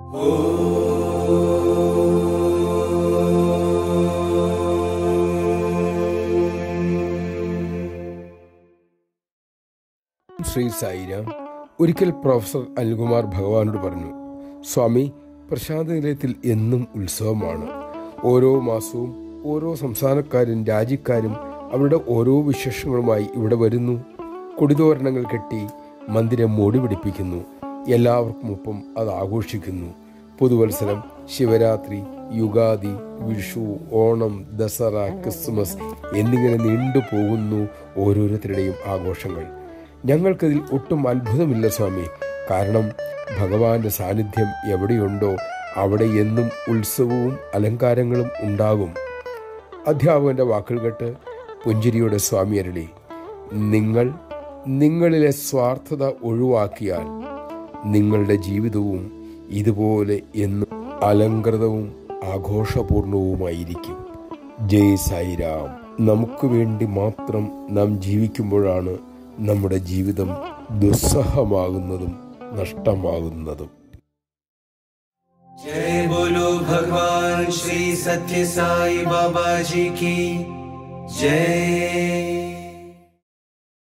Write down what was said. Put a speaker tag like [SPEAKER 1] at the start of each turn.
[SPEAKER 1] ശ്രീ സായിരാം ഒരിക്കൽ പ്രൊഫസർ അനിൽകുമാർ ഭഗവാനോട് പറഞ്ഞു സ്വാമി പ്രശാന്ത നിലയത്തിൽ എന്നും ഉത്സവമാണ് ഓരോ മാസവും ഓരോ സംസ്ഥാനക്കാരും രാജ്യക്കാരും അവരുടെ ഓരോ വിശേഷങ്ങളുമായി ഇവിടെ വരുന്നു കൊടിതോരണങ്ങൾ കെട്ടി മന്ദിരം മൂടി പിടിപ്പിക്കുന്നു എല്ലാവർക്കും ഒപ്പം അത് ആഘോഷിക്കുന്നു പുതുവത്സരം ശിവരാത്രി യുഗാദി വിഷു ഓണം ദസറ ക്രിസ്മസ് എന്നിങ്ങനെ നീണ്ടു പോകുന്നു ഓരോരുത്തരുടെയും ആഘോഷങ്ങൾ ഞങ്ങൾക്കതിൽ ഒട്ടും അത്ഭുതമില്ല സ്വാമി കാരണം ഭഗവാന്റെ സാന്നിധ്യം എവിടെയുണ്ടോ അവിടെ എന്നും ഉത്സവവും അലങ്കാരങ്ങളും ഉണ്ടാകും അധ്യാപകന്റെ വാക്കുകൾ കേട്ട് പുഞ്ചിരിയുടെ സ്വാമി അരളി നിങ്ങൾ നിങ്ങളിലെ സ്വാർത്ഥത ഒഴിവാക്കിയാൽ നിങ്ങളുടെ ജീവിതവും ഇതുപോലെ എന്നും അലങ്കൃതവും ആഘോഷപൂർണവുമായിരിക്കും ജയ് സായിരാം നമുക്ക് വേണ്ടി മാത്രം നാം ജീവിക്കുമ്പോഴാണ് നമ്മുടെ ജീവിതം ദുസ്സഹമാകുന്നതും നഷ്ടമാകുന്നതും
[SPEAKER 2] जय बोलो भगवान श्री सत्य साई बाबा जी की जय